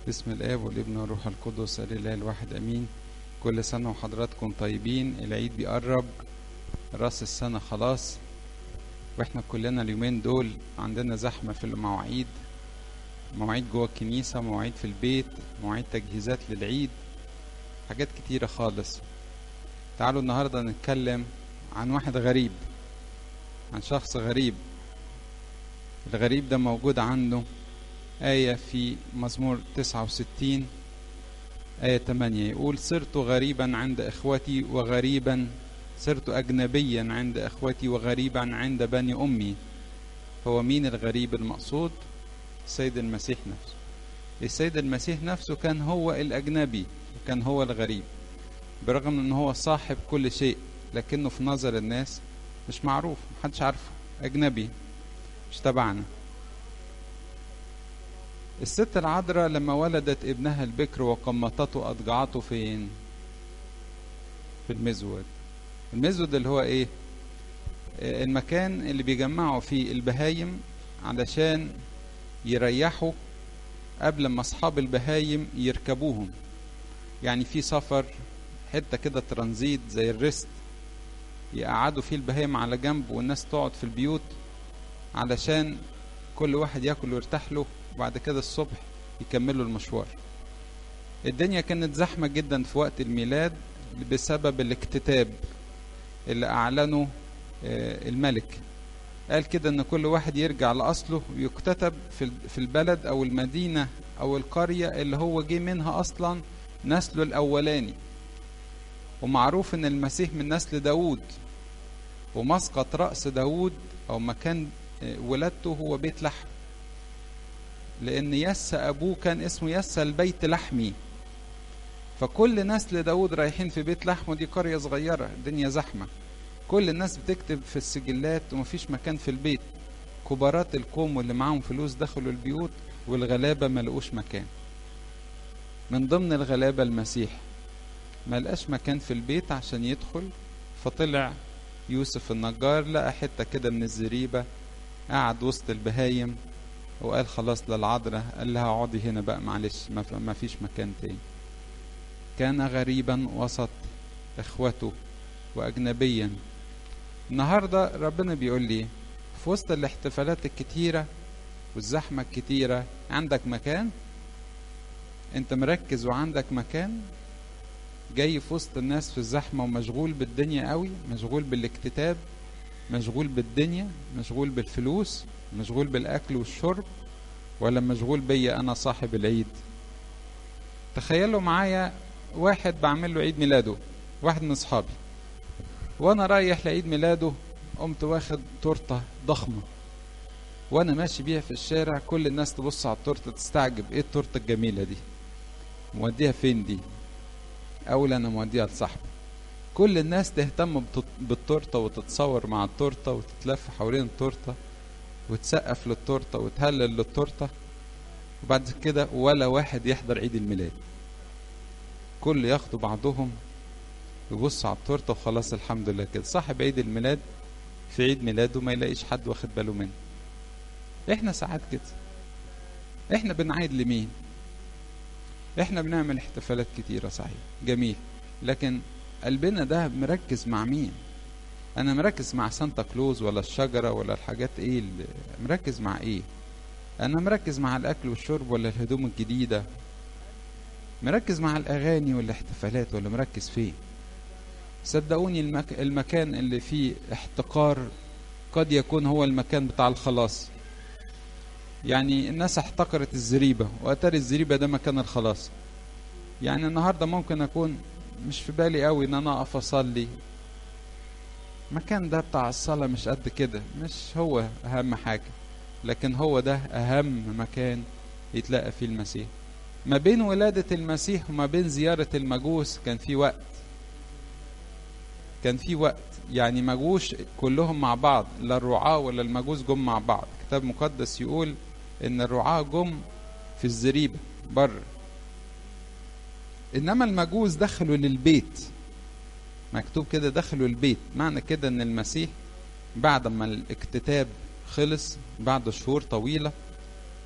بسم الاب والابن والروح القدس الاله الواحد امين كل سنه وحضراتكم طيبين العيد بيقرب راس السنه خلاص واحنا كلنا اليومين دول عندنا زحمه في المواعيد مواعيد جوه الكنيسه مواعيد في البيت مواعيد تجهيزات للعيد حاجات كتيره خالص تعالوا النهارده نتكلم عن واحد غريب عن شخص غريب الغريب ده موجود عنده آية في مزمور 69 آية 8 يقول صرت غريبا عند إخوتي وغريبا صرت أجنبيا عند إخوتي وغريبا عند بني أمي هو مين الغريب المقصود السيد المسيح نفسه السيد المسيح نفسه كان هو الأجنبي وكان هو الغريب برغم ان هو صاحب كل شيء لكنه في نظر الناس مش معروف محدش عارفه أجنبي مش تبعنا الست العذراء لما ولدت ابنها البكر وقمطته أضجعته فين في المزود المزود اللي هو ايه المكان اللي بيجمعوا فيه البهايم علشان يريحوا قبل ما اصحاب البهايم يركبوهم يعني في سفر حته كده ترانزيت زي الريست يقعدوا فيه البهايم على جنب والناس تقعد في البيوت علشان كل واحد ياكل ويرتاح له وبعد كده الصبح يكملوا المشوار الدنيا كانت زحمة جدا في وقت الميلاد بسبب الاكتتاب اللي أعلنه الملك قال كده ان كل واحد يرجع لأصله ويكتتب في البلد أو المدينة أو القرية اللي هو جه منها أصلا نسله الأولاني ومعروف ان المسيح من نسل داود ومسقط رأس داود أو مكان ولادته هو بيت لحم لأن يس أبوه كان اسمه يس البيت لحمي فكل نسل داود رايحين في بيت لحم ودي قرية صغيرة الدنيا زحمة كل الناس بتكتب في السجلات ومفيش مكان في البيت كبارات القوم واللي معاهم فلوس دخلوا البيوت والغلابة ما لقوش مكان من ضمن الغلابة المسيح ما لقاش مكان في البيت عشان يدخل فطلع يوسف النجار لقى حتة كده من الزريبة قعد وسط البهايم وقال خلاص للعذراء قال لها اقعدي هنا بقى معلش ما فيش مكان تاني كان غريبا وسط اخوته واجنبيا النهارده ربنا بيقول لي في وسط الاحتفالات الكتيره والزحمه الكتيره عندك مكان انت مركز وعندك مكان جاي في وسط الناس في الزحمه ومشغول بالدنيا قوي مشغول بالاكتتاب مشغول بالدنيا مشغول بالفلوس مشغول بالاكل والشرب ولا مشغول بيا انا صاحب العيد تخيلوا معايا واحد بعمل له عيد ميلاده واحد من اصحابي وانا رايح لعيد ميلاده قمت واخد تورته ضخمه وانا ماشي بيها في الشارع كل الناس تبص على التورته تستعجب ايه التورته الجميله دي موديها فين دي اقول انا موديها لصاحبي كل الناس تهتم بالتورته وتتصور مع التورته وتتلف حوالين التورته وتسقف للتورته وتهلل للتورته وبعد كده ولا واحد يحضر عيد الميلاد كل ياخدوا بعضهم يبص على التورته وخلاص الحمد لله كده صاحب عيد الميلاد في عيد ميلاده ما يلاقيش حد واخد باله منه احنا ساعات كده احنا بنعيد لمين احنا بنعمل احتفالات كتيره صحيح جميل لكن قلبنا ده مركز مع مين انا مركز مع سانتا كلوز ولا الشجره ولا الحاجات ايه اللي مركز مع ايه انا مركز مع الاكل والشرب ولا الهدوم الجديده مركز مع الاغاني والاحتفالات ولا مركز فين صدقوني المك... المكان اللي فيه احتقار قد يكون هو المكان بتاع الخلاص يعني الناس احتقرت الزريبة وأتاري الزريبة ده مكان الخلاص يعني النهاردة ممكن أكون مش في بالي قوي ان انا اقف اصلي المكان ده بتاع الصلاة مش قد كده مش هو اهم حاجة لكن هو ده اهم مكان يتلاقى فيه المسيح ما بين ولادة المسيح وما بين زيارة المجوس كان في وقت كان في وقت يعني مجوش كلهم مع بعض لا الرعاة ولا المجوس جم مع بعض كتاب مقدس يقول ان الرعاة جم في الزريبة بره انما المجوس دخلوا للبيت مكتوب كده دخلوا البيت معنى كده ان المسيح بعد ما الاكتتاب خلص بعد شهور طويلة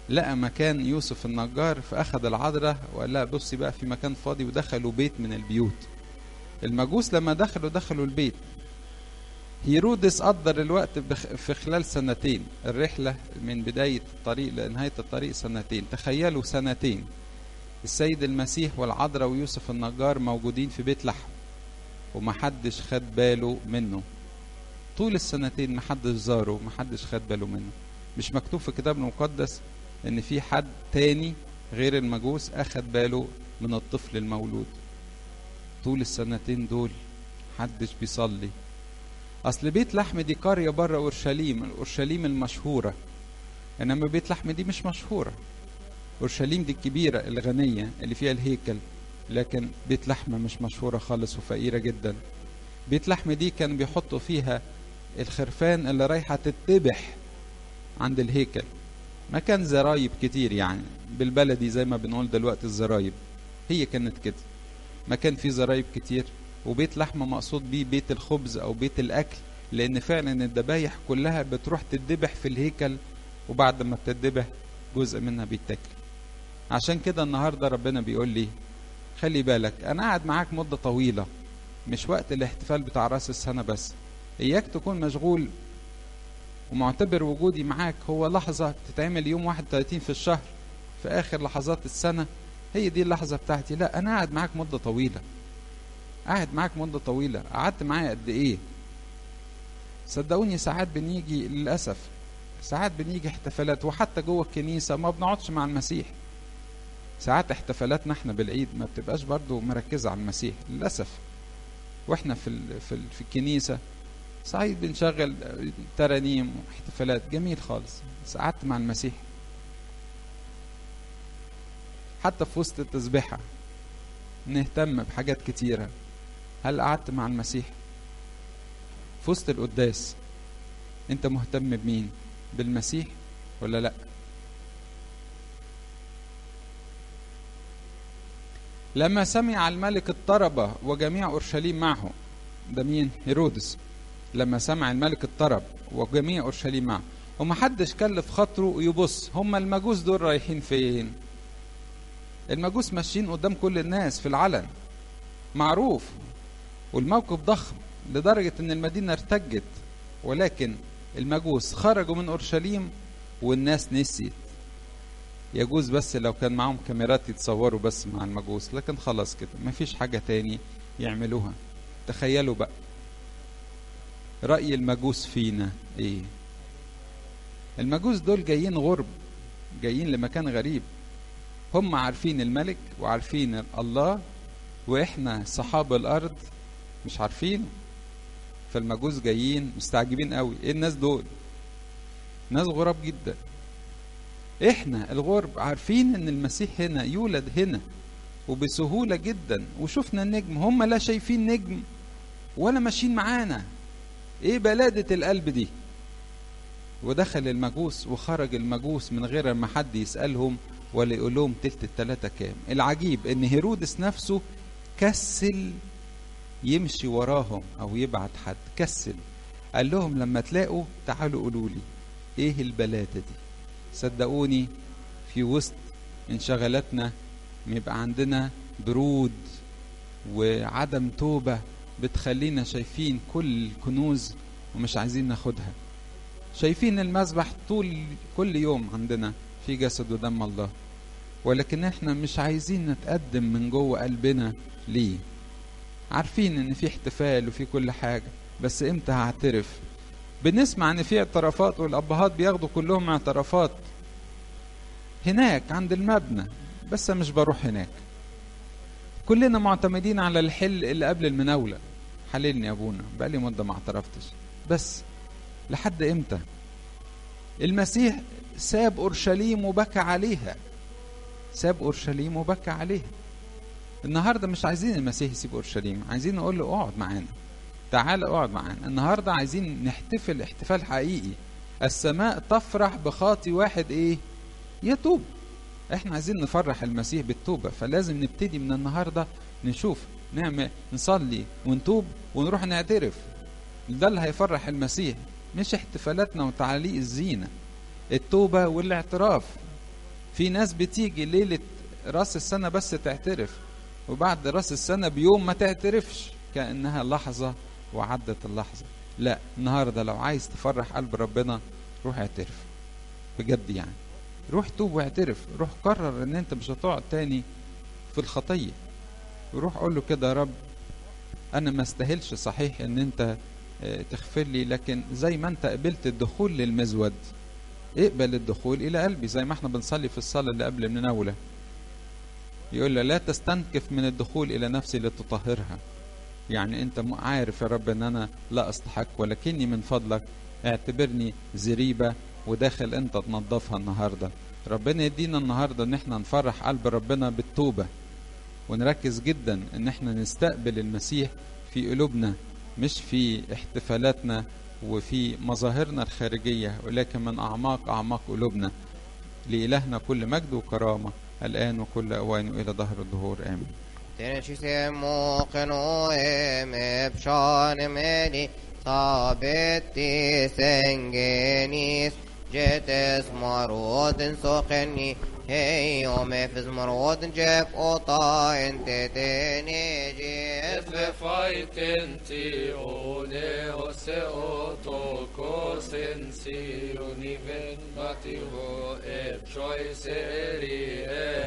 لقى مكان يوسف النجار فأخذ العذراء وقال لها بصي بقى في مكان فاضي ودخلوا بيت من البيوت المجوس لما دخلوا دخلوا البيت هيرودس قدر الوقت في خلال سنتين الرحلة من بداية الطريق لنهاية الطريق سنتين تخيلوا سنتين السيد المسيح والعذراء ويوسف النجار موجودين في بيت لحم ومحدش خد باله منه طول السنتين محدش زاره محدش خد باله منه مش مكتوب في الكتاب المقدس ان في حد تاني غير المجوس اخد باله من الطفل المولود طول السنتين دول محدش بيصلي اصل بيت لحم دي قريه بره اورشليم اورشليم المشهوره انما بيت لحم دي مش مشهوره اورشليم دي الكبيره الغنيه اللي فيها الهيكل لكن بيت لحم مش مشهوره خالص وفقيره جدا بيت لحم دي كان بيحطوا فيها الخرفان اللي رايحه تتذبح عند الهيكل مكان زرايب كتير يعني بالبلدي زي ما بنقول دلوقتي الزرايب هي كانت كده مكان فيه زرايب كتير وبيت لحمه مقصود بيه بيت الخبز او بيت الاكل لان فعلا الذبايح كلها بتروح تتذبح في الهيكل وبعد ما بتتذبح جزء منها بيتاكل عشان كده النهارده ربنا بيقول لي خلي بالك انا قاعد معاك مده طويله مش وقت الاحتفال بتاع راس السنه بس اياك تكون مشغول ومعتبر وجودي معاك هو لحظه تتعمل يوم 31 في الشهر في اخر لحظات السنه هي دي اللحظه بتاعتي لا انا قاعد معاك مده طويله قاعد معاك مدة طويلة قعدت معايا قد ايه صدقوني ساعات بنيجي للأسف ساعات بنيجي احتفالات وحتى جوه الكنيسة ما بنقعدش مع المسيح ساعات احتفالاتنا احنا بالعيد ما بتبقاش برضو مركزة على المسيح للأسف واحنا في ال في, ال في الكنيسة ساعات بنشغل ترانيم واحتفالات جميل خالص قعدت مع المسيح حتى في وسط التسبيحة نهتم بحاجات كتيرة هل قعدت مع المسيح في وسط القداس انت مهتم بمين بالمسيح ولا لا لما سمع الملك اضطرب وجميع اورشليم معه ده مين هيرودس لما سمع الملك اضطرب وجميع اورشليم معه ومحدش كلف خاطره يبص هم المجوس دول رايحين فين المجوس ماشيين قدام كل الناس في العلن معروف والموقف ضخم لدرجة ان المدينة ارتجت ولكن المجوس خرجوا من اورشليم والناس نسيت يجوز بس لو كان معاهم كاميرات يتصوروا بس مع المجوس لكن خلاص كده مفيش حاجة تاني يعملوها تخيلوا بقى رأي المجوس فينا ايه المجوس دول جايين غرب جايين لمكان غريب هم عارفين الملك وعارفين الله واحنا صحاب الارض مش عارفين فالمجوس جايين مستعجبين قوي ايه الناس دول ناس غراب جدا احنا الغرب عارفين ان المسيح هنا يولد هنا وبسهوله جدا وشفنا النجم هم لا شايفين نجم ولا ماشيين معانا ايه بلاده القلب دي ودخل المجوس وخرج المجوس من غير ما حد يسالهم ولا يقول لهم تلت التلاتة كام العجيب ان هيرودس نفسه كسل يمشي وراهم او يبعت حد كسل قال لهم لما تلاقوا تعالوا قولوا لي ايه البلادة دي صدقوني في وسط انشغالاتنا يبقى عندنا برود وعدم توبة بتخلينا شايفين كل الكنوز ومش عايزين ناخدها شايفين المذبح طول كل يوم عندنا في جسد ودم الله ولكن احنا مش عايزين نتقدم من جوه قلبنا ليه عارفين ان في احتفال وفي كل حاجة بس امتى هعترف بنسمع ان في اعترافات والابهات بياخدوا كلهم اعترافات هناك عند المبنى بس مش بروح هناك كلنا معتمدين على الحل اللي قبل المناولة حللني يا ابونا بقالي مدة ما اعترفتش بس لحد امتى المسيح ساب اورشليم وبكى عليها ساب اورشليم وبكى عليها النهارده مش عايزين المسيح يسيب اورشليم عايزين نقول له اقعد معانا تعال اقعد معانا النهارده عايزين نحتفل احتفال حقيقي السماء تفرح بخاطي واحد ايه يتوب احنا عايزين نفرح المسيح بالتوبة فلازم نبتدي من النهاردة نشوف نعمل نصلي ونتوب ونروح نعترف ده اللي هيفرح المسيح مش احتفالاتنا وتعاليق الزينة التوبة والاعتراف في ناس بتيجي ليلة راس السنة بس تعترف وبعد راس السنة بيوم ما تعترفش كأنها لحظة وعدت اللحظة لا النهاردة لو عايز تفرح قلب ربنا روح اعترف بجد يعني روح توب واعترف روح قرر ان انت مش هتقعد تاني في الخطية وروح قول له كده يا رب انا ما استاهلش صحيح ان انت تغفر لي لكن زي ما انت قبلت الدخول للمزود اقبل الدخول الى قلبي زي ما احنا بنصلي في الصلاة اللي قبل المناولة يقول له لا تستنكف من الدخول الى نفسي لتطهرها يعني انت عارف يا رب ان انا لا استحق ولكني من فضلك اعتبرني زريبة وداخل انت تنظفها النهاردة ربنا يدينا النهاردة ان احنا نفرح قلب ربنا بالتوبة ونركز جدا ان احنا نستقبل المسيح في قلوبنا مش في احتفالاتنا وفي مظاهرنا الخارجية ولكن من أعماق أعماق قلوبنا لإلهنا كل مجد وكرامة الآن وكل أوان إلى ظهر الظهور آمين تنشي موقنو ام بشان مالي صابتي سنجنيس جتس مرود سوقني هي يوم في مرود جاب اوطا انت تاني جيس Faitenti one ose otoko sensironi ven bativo e choice eri e